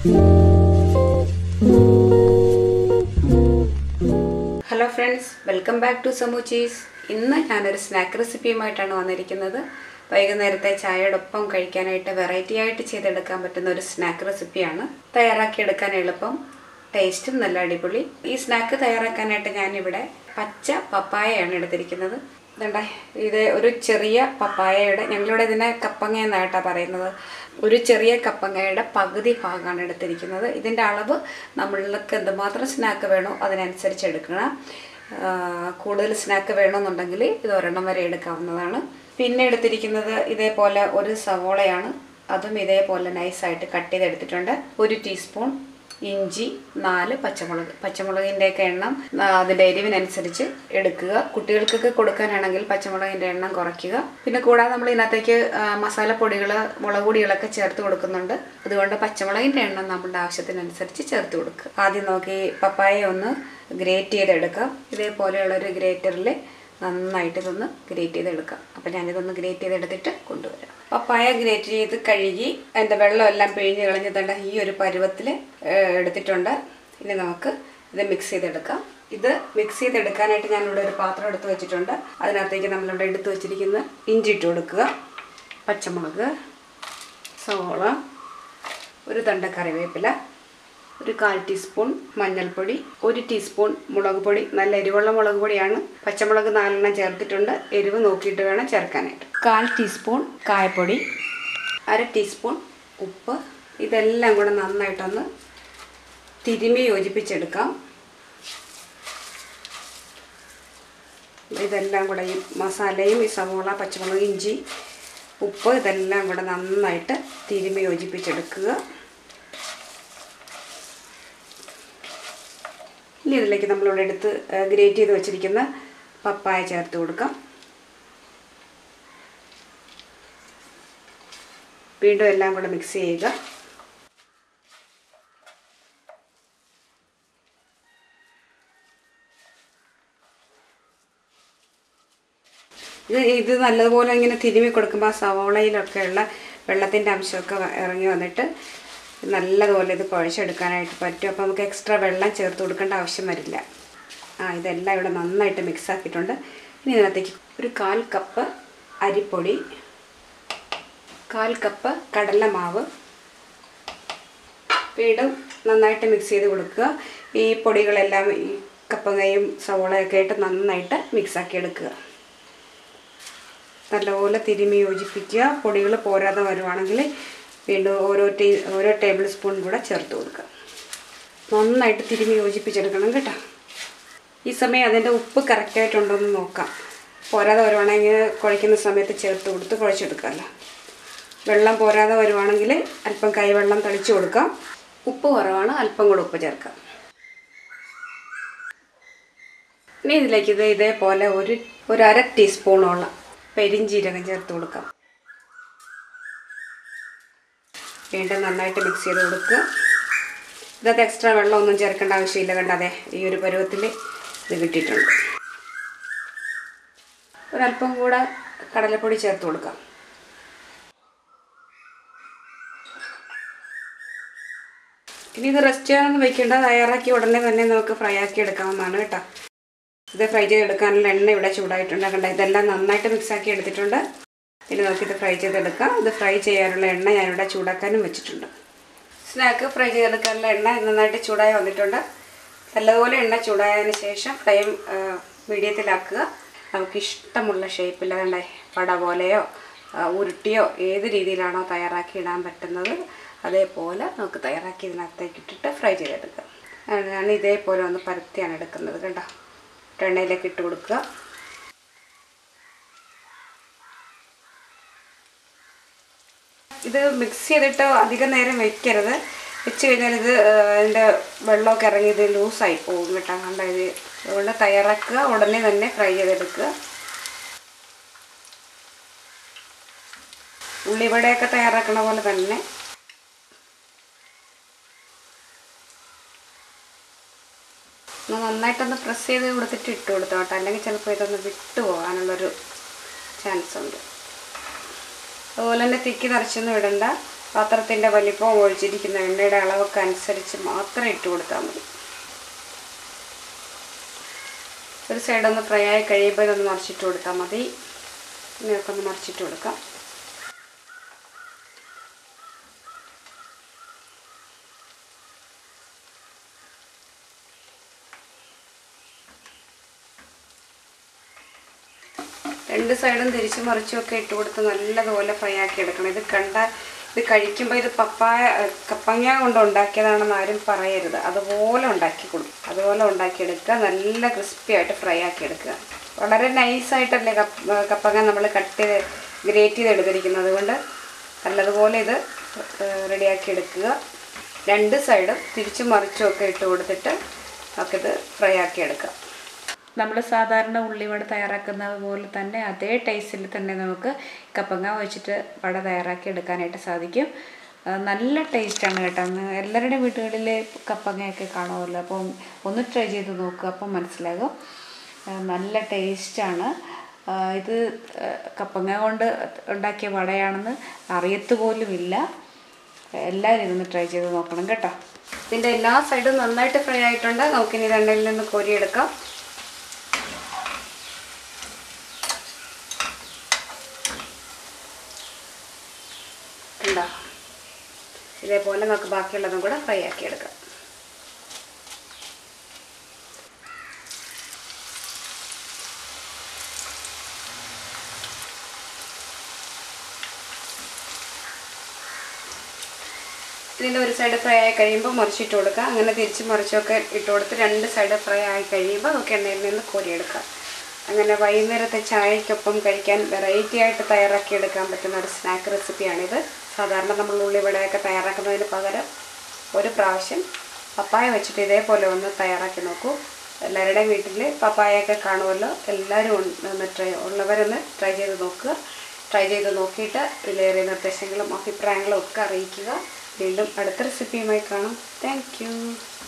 hello friends welcome back to സമൂച്ചീസ് ഇന്ന് ഞാനൊരു സ്നാക്ക് റെസിപ്പിയുമായിട്ടാണ് വന്നിരിക്കുന്നത് വൈകുന്നേരത്തെ ചായയോടൊപ്പം കഴിക്കാനായിട്ട് വെറൈറ്റി ആയിട്ട് ചെയ്തെടുക്കാൻ പറ്റുന്ന ഒരു സ്നാക്ക് റെസിപ്പിയാണ് തയ്യാറാക്കിയെടുക്കാൻ എളുപ്പം ടേസ്റ്റും നല്ല അടിപൊളി ഈ സ്നാക്ക് തയ്യാറാക്കാനായിട്ട് ഞാനിവിടെ പച്ച പപ്പായയാണ് എടുത്തിരിക്കുന്നത് ഇതുണ്ട ഇത് ഒരു ചെറിയ പപ്പായയുടെ ഞങ്ങളിവിടെ ഇതിനെ കപ്പങ്ങ എന്നായിട്ടാണ് പറയുന്നത് ഒരു ചെറിയ കപ്പങ്ങയുടെ പകുതി ഭാഗമാണ് എടുത്തിരിക്കുന്നത് ഇതിൻ്റെ അളവ് നമ്മൾക്ക് എന്തുമാത്രം സ്നാക്ക് വേണോ അതിനനുസരിച്ച് എടുക്കണം ആ, കൂടുതൽ സ്നാക്ക് വേണമെന്നുണ്ടെങ്കിൽ ഇത് ഒരെണ്ണം വരെ എടുക്കാവുന്നതാണ് പിന്നെ എടുത്തിരിക്കുന്നത് ഇതേപോലെ ഒരു സവോളയാണ് അതും ഇതേപോലെ നൈസായിട്ട് കട്ട് ചെയ്തെടുത്തിട്ടുണ്ട് ഒരു ടീസ്പൂൺ ഇഞ്ചി നാല് പച്ചമുളക് പച്ചമുളകിൻ്റെയൊക്കെ എണ്ണം ആ, അതിൻ്റെ എരിവിനനുസരിച്ച് എടുക്കുക കുട്ടികൾക്കൊക്കെ കൊടുക്കാനാണെങ്കിൽ പച്ചമുളകിൻ്റെ എണ്ണം കുറയ്ക്കുക പിന്നെ കൂടാതെ നമ്മൾ ഇതിനകത്തേക്ക് ആ, മസാലപ്പൊടികൾ മുളക് പൊടികളൊക്കെ ചേർത്ത് കൊടുക്കുന്നുണ്ട് അതുകൊണ്ട് പച്ചമുളകിൻ്റെ എണ്ണം നമ്മുടെ ആവശ്യത്തിനനുസരിച്ച് ചേർത്ത് കൊടുക്കുക ആദ്യം നോക്കി പപ്പായ ഒന്ന് ഗ്രേറ്റ് ചെയ്തെടുക്കാം ഇതേപോലെയുള്ള ഒരു ഗ്രേറ്ററിൽ നന്നായിട്ട് ഇതൊന്ന് ഗ്രേറ്റ് ചെയ്തെടുക്കാം അപ്പം ഞാനിതൊന്ന് ഗ്രേറ്റ് ചെയ്തെടുത്തിട്ട് കൊണ്ടുവരാം പപ്പായ ഗ്രേറ്റ് ചെയ്ത് കഴുകി അതിൻ്റെ വെള്ളമെല്ലാം പിഴിഞ്ഞ് കളഞ്ഞിട്ടുണ്ട് ഈ ഒരു പരുവത്തിൽ എടുത്തിട്ടുണ്ട് ഇനി നമുക്ക് ഇത് മിക്സ് ചെയ്തെടുക്കാം ഇത് മിക്സ് ചെയ്തെടുക്കാനായിട്ട് ഞാനിവിടെ ഒരു പാത്രം എടുത്ത് വെച്ചിട്ടുണ്ട് അതിനകത്തേക്ക് നമ്മളിവിടെ എടുത്ത് വെച്ചിരിക്കുന്ന ഇഞ്ചി ഇട്ട് കൊടുക്കുക പച്ചമുളക് സവോള ഒരു തണ്ട കറിവേപ്പില ഒരു കാൽ ടീസ്പൂൺ മഞ്ഞൾപ്പൊടി ഒരു ടീസ്പൂൺ മുളക് പൊടി നല്ല എരിവുള്ള മുളക് പൊടിയാണ് പച്ചമുളക് നാലെണ്ണം ചേർത്തിട്ടുണ്ട് എരിവ് നോക്കിയിട്ട് വേണം ചേർക്കാനായിട്ട് കാൽ ടീസ്പൂൺ കായപ്പൊടി അര ടീസ്പൂൺ ഉപ്പ് ഇതെല്ലാം കൂടെ നന്നായിട്ടൊന്ന് തിരുമി യോജിപ്പിച്ചെടുക്കാം ഇതെല്ലാം കൂടെ ഈ മസാലയും ഈ സവോള പച്ചമുളക് ഇഞ്ചി ഉപ്പ് ഇതെല്ലാം കൂടെ നന്നായിട്ട് തിരുമി യോജിപ്പിച്ചെടുക്കുക ഇനി ഇതിലേക്ക് നമ്മളിവിടെ എടുത്ത് ഗ്രേറ്റ് ചെയ്ത് വെച്ചിരിക്കുന്ന പപ്പായ ചേർത്ത് കൊടുക്കാം വീണ്ടും എല്ലാം കൂടെ മിക്സ് ചെയ്യുക ഇത് ഇത് നല്ലതുപോലെ ഇങ്ങനെ തിരുമ്മി കൊടുക്കുമ്പോൾ ആ സവോളയിലൊക്കെയുള്ള വെള്ളത്തിൻ്റെ അംശമൊക്കെ വ- ഇറങ്ങി വന്നിട്ട് നല്ലതുപോലെ ഇത് കുഴച്ചെടുക്കാനായിട്ട് പറ്റും അപ്പോൾ നമുക്ക് എക്സ്ട്രാ വെള്ളം ചേർത്ത് കൊടുക്കേണ്ട ആവശ്യം വരില്ല ആ ഇതെല്ലാം ഇവിടെ നന്നായിട്ട് മിക്സ് ആക്കിയിട്ടുണ്ട് ഇനി ഇതിനകത്തേക്ക് ഒരു കാൽ കപ്പ് അരിപ്പൊടി കാൽ കപ്പ് കടലമാവ് വീണ്ടും നന്നായിട്ട് മിക്സ് ചെയ്ത് കൊടുക്കുക ഈ പൊടികളെല്ലാം ഈ കപ്പങ്ങയും സവോളയൊക്കെ ആയിട്ട് നന്നായിട്ട് മിക്സ് ആക്കി എടുക്കുക നല്ലപോലെ തിരുമി യോജിപ്പിക്കുക പൊടികൾ പോരാതെ വരുവാണെങ്കിൽ വീണ്ടും ഓരോ ടീ ഓരോ ടേബിൾ സ്പൂൺ കൂടെ ചേർത്ത് കൊടുക്കുക നന്നായിട്ട് തിരുമി യോജിപ്പിച്ചെടുക്കണം കേട്ടോ ഈ സമയം അതിൻ്റെ ഉപ്പ് കറക്റ്റായിട്ടുണ്ടോ എന്ന് നോക്കാം പോരാതെ വരുവാണെങ്കിൽ കുഴയ്ക്കുന്ന സമയത്ത് ചേർത്ത് കൊടുത്ത് കുഴച്ചെടുക്കാമല്ലോ വെള്ളം പോരാതെ വരുവാണെങ്കിൽ അല്പം കൈവെള്ളം തളിച്ചു കൊടുക്കാം ഉപ്പ് കുറവാണ് അല്പം കൂടെ ഉപ്പ് ചേർക്കാം ഇനി ഇതിലേക്ക് ഇത് ഇതേപോലെ ഒരു ഒരു അര ടീസ്പൂണോളം പെരിഞ്ചീരകം ചേർത്ത് കൊടുക്കാം വീണ്ടും നന്നായിട്ട് മിക്സ് ചെയ്ത് കൊടുക്കുക ഇതിനകത്ത് എക്സ്ട്രാ വെള്ളമൊന്നും ചേർക്കേണ്ട ആവശ്യമില്ല കണ്ടതെ ഈ ഒരു പരുവത്തിൽ ഇത് കിട്ടിയിട്ടുണ്ട് ഒരല്പം കൂടെ കടലപ്പൊടി ചേർത്ത് കൊടുക്കാം ഇനി ഇത് റെസ്റ്റ് ചെയ്യാനൊന്നും വെക്കേണ്ട തയ്യാറാക്കി ഉടനെ തന്നെ നമുക്ക് ഫ്രൈ ആക്കി എടുക്കാവുന്നതാണ് കേട്ടോ ഇത് ഫ്രൈ ചെയ്തെടുക്കാനുള്ള എണ്ണ ഇവിടെ ചൂടായിട്ടുണ്ട് കണ്ട ഇതെല്ലാം നന്നായിട്ട് മിക്സ് ആക്കി എടുത്തിട്ടുണ്ട് ഇനി നമുക്കിത് ഫ്രൈ ചെയ്തെടുക്കാം ഇത് ഫ്രൈ ചെയ്യാനുള്ള എണ്ണ ഞാനിവിടെ ചൂടാക്കാനും വെച്ചിട്ടുണ്ട് സ്നാക്ക് ഫ്രൈ ചെയ്തെടുക്കാനുള്ള എണ്ണ നന്നായിട്ട് ചൂടായി വന്നിട്ടുണ്ട് നല്ലതുപോലെ എണ്ണ ചൂടായതിന് ശേഷം ഫ്ലെയിം മീഡിയത്തിലാക്കുക നമുക്ക് ഇഷ്ടമുള്ള ഷേപ്പിൽ വേണ്ടേ വട പോലെയോ ആ, ഉരുട്ടിയോ ഏത് രീതിയിലാണോ തയ്യാറാക്കി ഇടാൻ പറ്റുന്നത് അതേപോലെ നമുക്ക് തയ്യാറാക്കി ഇതിനകത്തേക്ക് ഇട്ടിട്ട് ഫ്രൈ ചെയ്തെടുക്കാം ആ, ഞാൻ ഇതേപോലെ ഒന്ന് പരത്തിയാണ് എടുക്കുന്നത് കണ്ടോ എണ്ണയിലേക്ക് ഇട്ട് കൊടുക്കുക ഇത് മിക്സ് ചെയ്തിട്ട് അധികം നേരം വെക്കരുത് വെച്ച് കഴിഞ്ഞാൽ ഇത് ആ, അതിൻ്റെ വെള്ളമൊക്കെ ഇറങ്ങി ഇത് ലൂസായി പോകും കേട്ടോ കണ്ട ഇത് അതുകൊണ്ട് തയ്യാറാക്കുക ഉടനെ തന്നെ ഫ്രൈ ചെയ്തെടുക്കുക ഉള്ളിവടയൊക്കെ തയ്യാറാക്കണ പോലെ തന്നെ ഒന്ന് നന്നായിട്ടൊന്ന് പ്രസ് ചെയ്ത് കൊടുത്തിട്ട് ഇട്ട് കൊടുത്തോ കേട്ടോ അല്ലെങ്കിൽ ചിലപ്പോൾ ഇതൊന്ന് വിട്ടു പോകാനുള്ളൊരു ചാൻസ് ഉണ്ട് അതുപോലെ തന്നെ തിക്കി നിറച്ചൊന്നും ഇടണ്ട പാത്രത്തിൻ്റെ വലിപ്പവും ഒഴിച്ചിരിക്കുന്ന എണ്ണയുടെ അളവൊക്കെ അനുസരിച്ച് മാത്രം ഇട്ട് കൊടുത്താൽ മതി ഒരു സൈഡ് ഒന്ന് ഫ്രൈ ആയി കഴിയുമ്പോൾ ഇതൊന്ന് മറിച്ചിട്ട് കൊടുത്താൽ മതി ഇങ്ങനെയൊക്കെ ഒന്ന് മറിച്ചിട്ട് കൊടുക്കാം രണ്ട് സൈഡും തിരിച്ചു മറിച്ചും ഒക്കെ ഇട്ട് കൊടുത്ത് നല്ലതുപോലെ ഫ്രൈ ആക്കി എടുക്കണം ഇത് കണ്ട ഇത് കഴിക്കുമ്പോൾ ഇത് പപ്പായ കപ്പങ്ങ കൊണ്ട് ഉണ്ടാക്കിയതാണെന്ന് ആരും പറയരുത് അതുപോലെ ഉണ്ടാക്കി കൊടുക്കും അതുപോലെ ഉണ്ടാക്കിയെടുക്കുക നല്ല ക്രിസ്പി ആയിട്ട് ഫ്രൈ ആക്കി എടുക്കുക വളരെ നൈസായിട്ടല്ലേ കപ്പ കപ്പങ്ങ നമ്മൾ കട്ട് ചെയ്ത് ഗ്രേറ്റ് ചെയ്ത് എടുത്തിരിക്കുന്നത് അതുകൊണ്ട് നല്ലതുപോലെ ഇത് റെഡിയാക്കി എടുക്കുക രണ്ട് സൈഡും തിരിച്ചും മറിച്ചും ഒക്കെ ഇട്ട് കൊടുത്തിട്ട് നമുക്കിത് ഫ്രൈ ആക്കി എടുക്കാം നമ്മൾ സാധാരണ ഉള്ളിവട തയ്യാറാക്കുന്നത് പോലെ തന്നെ അതേ ടേസ്റ്റിൽ തന്നെ നമുക്ക് കപ്പങ്ങ വെച്ചിട്ട് വട തയ്യാറാക്കി എടുക്കാനായിട്ട് സാധിക്കും ആ, നല്ല ടേസ്റ്റാണ് കേട്ടോ അന്ന് എല്ലാവരുടെയും വീടുകളിൽ കപ്പങ്ങയൊക്കെ കാണുമല്ലോ അപ്പം ഒന്ന് ട്രൈ ചെയ്ത് നോക്കുക അപ്പം മനസ്സിലാകും ആ, നല്ല ടേസ്റ്റാണ് ആ, ഇത് ആ, കപ്പങ്ങ കൊണ്ട് ഉണ്ടാക്കിയ വടയാണെന്ന് അറിയത്ത് പോലുമില്ല എല്ലാവരും ഇതൊന്ന് ട്രൈ ചെയ്ത് നോക്കണം കേട്ടോ ഇതിൻ്റെ എല്ലാ സൈഡും നന്നായിട്ട് ഫ്രൈ ആയിട്ടുണ്ട് നമുക്കിനി രണ്ടിൽ നിന്ന് കോരിയെടുക്കാം ഉണ്ടോ ഇതേപോലെ നമുക്ക് ബാക്കിയുള്ളതും കൂടെ ഫ്രൈ ആക്കി എടുക്കാം ഇതിൻ്റെ ഒരു സൈഡ് ഫ്രൈ ആയി കഴിയുമ്പോൾ മറിച്ചിട്ട് കൊടുക്കുക അങ്ങനെ തിരിച്ച് മറിച്ചൊക്കെ ഇട്ട് കൊടുത്ത് രണ്ട് സൈഡ് ഫ്രൈ ആയി കഴിയുമ്പോൾ നമുക്ക് എണ്ണയിൽ നിന്ന് കോരിയെടുക്കാം അങ്ങനെ വൈകുന്നേരത്തെ ചായക്കൊപ്പം കഴിക്കാൻ വെറൈറ്റി ആയിട്ട് തയ്യാറാക്കി എടുക്കാൻ പറ്റുന്ന ഒരു സ്നാക്ക് റെസിപ്പിയാണിത് സാധാരണ നമ്മൾ ഉള്ളിവടയൊക്കെ തയ്യാറാക്കുന്നതിന് പകരം ഒരു പ്രാവശ്യം പപ്പായ വെച്ചിട്ട് ഇതേപോലെ ഒന്ന് തയ്യാറാക്കി നോക്കൂ എല്ലാവരുടെയും വീട്ടിൽ പപ്പായൊക്കെ കാണുമല്ലോ എല്ലാവരും ഒന്ന് ഒന്ന് ട്രൈ ഉള്ളവരൊന്ന് ട്രൈ ചെയ്ത് നോക്കുക ട്രൈ ചെയ്ത് നോക്കിയിട്ട് വിലയേറിയ നിർദ്ദേശങ്ങളും അഭിപ്രായങ്ങളും ഒക്കെ അറിയിക്കുക വീണ്ടും അടുത്ത റെസിപ്പിയുമായി കാണാം താങ്ക്